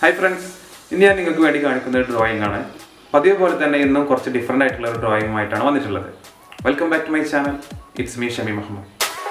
Hi friends ഇന്ന് ഞാൻ നിങ്ങൾക്ക് വേണ്ടി കാണിക്കുന്ന ഒരു ഡ്രോയിങ് ആണ് പതിവ് പോലെ തന്നെ ഇന്നും കുറച്ച് ഡിഫറെൻ്റ് ആയിട്ടുള്ള ഒരു ഡ്രോയിങ്ങുമായിട്ടാണ് വന്നിട്ടുള്ളത് welcome back to my channel it's me Shami Muhammad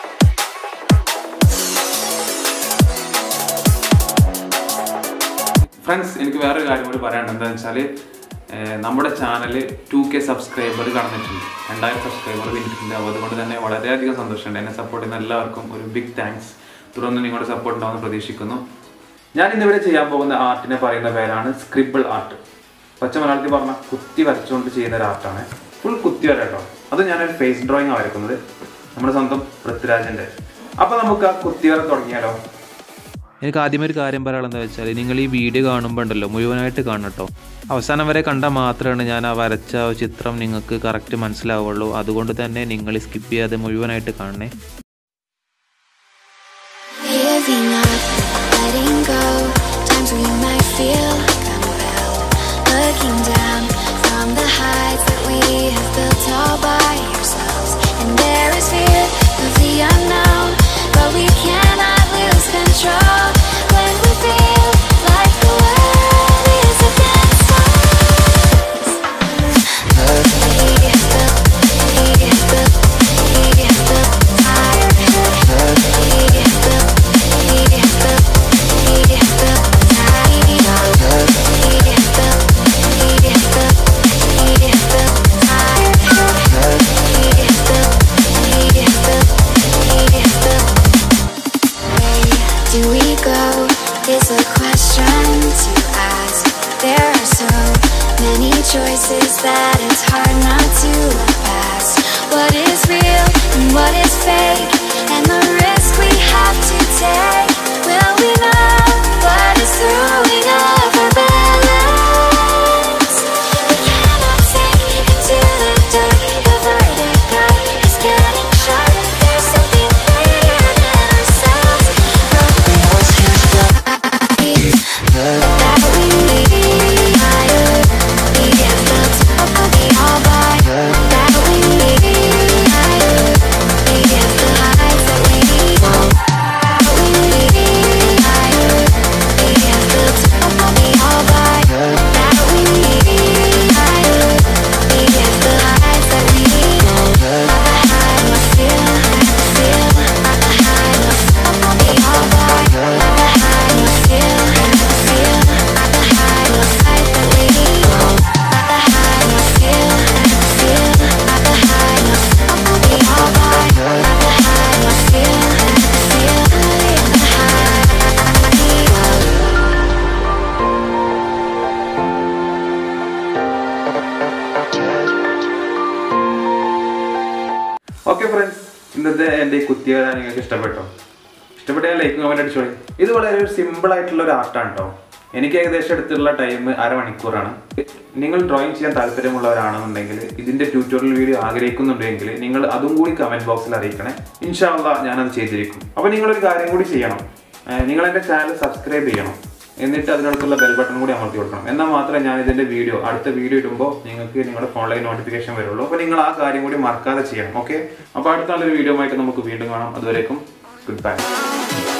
friends എനിക്ക് വേറൊരു കാര്യം കൂടി പറയാനുണ്ട് എന്താണെന്ന് വെച്ചാൽ നമ്മുടെ ചാനൽ ടു കെ സബ്സ്ക്രൈബർ കടന്നിട്ടുണ്ട് രണ്ടായിരം സബ്സ്ക്രൈബർ പിന്നിട്ടുണ്ട് അപ്പോൾ അതുകൊണ്ട് തന്നെ വളരെയധികം സന്തോഷമുണ്ട് എന്നെ സപ്പോർട്ട് ചെയ്യുന്ന എല്ലാവർക്കും ഒരു ബിഗ് താങ്ക്സ് തുടർന്ന് നിങ്ങളുടെ സപ്പോർട്ട് ഉണ്ടാവുമെന്ന് പ്രതീക്ഷിക്കുന്നു ഞാൻ ഇന്നിവിടെ ചെയ്യാൻ പോകുന്ന ആർട്ടിനെ പറയുന്ന പേരാണ് സ്ക്രിബിൾ ആർട്ട് പച്ച മലയാളത്തിൽ പറഞ്ഞ കുത്തി വരച്ചുകൊണ്ട് ചെയ്യുന്ന ഒരു ആർട്ടാണ് ഫുൾ കുത്തി വര കേട്ടോ അത് ഞാനൊരു ഫേസ് ഡ്രോയിങ് വരക്കുന്നത് നമ്മുടെ സ്വന്തം പൃഥ്വിരാജിൻ്റെ അപ്പോൾ നമുക്ക് ആ കുത്തി വര തുടങ്ങിയാലോ എനിക്ക് ആദ്യമേ ഒരു കാര്യം പറയാനുള്ളത് വെച്ചാൽ നിങ്ങൾ ഈ വീഡിയോ കാണുമ്പോൾ ഉണ്ടല്ലോ മുഴുവനായിട്ട് കാണണം കേട്ടോ അവസാനം വരെ കണ്ടാൽ മാത്രമാണ് ഞാൻ ആ വരച്ച ആ ചിത്രം നിങ്ങൾക്ക് കറക്റ്റ് മനസ്സിലാവുള്ളൂ അതുകൊണ്ട് തന്നെ നിങ്ങൾ സ്കിപ്പ് ചെയ്യാതെ മുഴുവനായിട്ട് കാണണേ Giving up, letting go. Times when you might feel compelled. Looking down from the heights that we have built all by ourselves. And there is fear of the unknown, but we cannot lose control when we feel like the world is against us. We have built, we have built, we have built higher. We have built, we have built, we have built higher. We have built, we have built, we have built higher. We have built, we have built, we have built. Where do we go? Is a question to ask. There are so many choices that it's hard not to look past. What is real and what is fake? And the risk we have to take. Will we know what is throwing off our balance? We cannot sink into the dark. The vertigo is getting sharp. There's something greater than ourselves. But we must use that we need higher. We have built the all by that we need higher. We have the heights that we need. We need higher. We have built the all by that we need higher. We have the heights that we need. The high must feel, feel. The high must the all by. The high must feel, feel. The high must fight that we need. The high must feel, feel. The high must the all by. The high must feel, feel. The high. Okay friends ഇന്നത്തെ എൻ്റെ ഈ കുത്തിവര നിങ്ങൾക്ക് ഇഷ്ടപ്പെട്ടോ ഇഷ്ടപ്പെട്ടാൽ like comment അടിച്ചോളി ഇത് വളരെ ഒരു simple ആയിട്ടുള്ള ഒരു ആർട്ടാണ് കേട്ടോ എനിക്ക് ഏകദേശം എടുത്തുള്ള ടൈം അരമണിക്കൂറാണ് നിങ്ങൾ ഡ്രോയിങ് ചെയ്യാൻ താല്പര്യമുള്ളവരാണെന്നുണ്ടെങ്കിൽ ഇതിൻ്റെ ട്യൂട്ടോറിയൽ വീഡിയോ ആഗ്രഹിക്കുന്നുണ്ടെങ്കിൽ നിങ്ങൾ അതും കൂടി കമൻറ്റ് ബോക്സിൽ അറിയിക്കണേ ഇൻഷാല്ല ഞാനത് ചെയ്തിരിക്കും അപ്പോൾ നിങ്ങളൊരു കാര്യം കൂടി ചെയ്യണം ഏഹ് നിങ്ങൾ എൻ്റെ ചാനൽ സബ്സ്ക്രൈബ് ചെയ്യണം എന്നിട്ട് അതിനടുത്തുള്ള ബെൽ ബട്ടൺ കൂടി അമർത്തി കൊടുക്കണം എന്നാൽ മാത്രമേ ഞാൻ ഇതിന്റെ വീഡിയോ അടുത്ത വീഡിയോ ഇടുമ്പോൾ നിങ്ങൾക്ക് നിങ്ങളുടെ ഫോണിലേക്ക് നോട്ടിഫിക്കേഷൻ വരുള്ളൂ അപ്പോൾ നിങ്ങൾ ആ കാര്യം കൂടി മറക്കാതെ ചെയ്യണം ഓക്കെ അപ്പോൾ അടുത്ത നല്ലൊരു വീഡിയോ ആയിട്ട് നമുക്ക് വീണ്ടും കാണാം അതുവരേക്കും ഗുഡ് ബൈ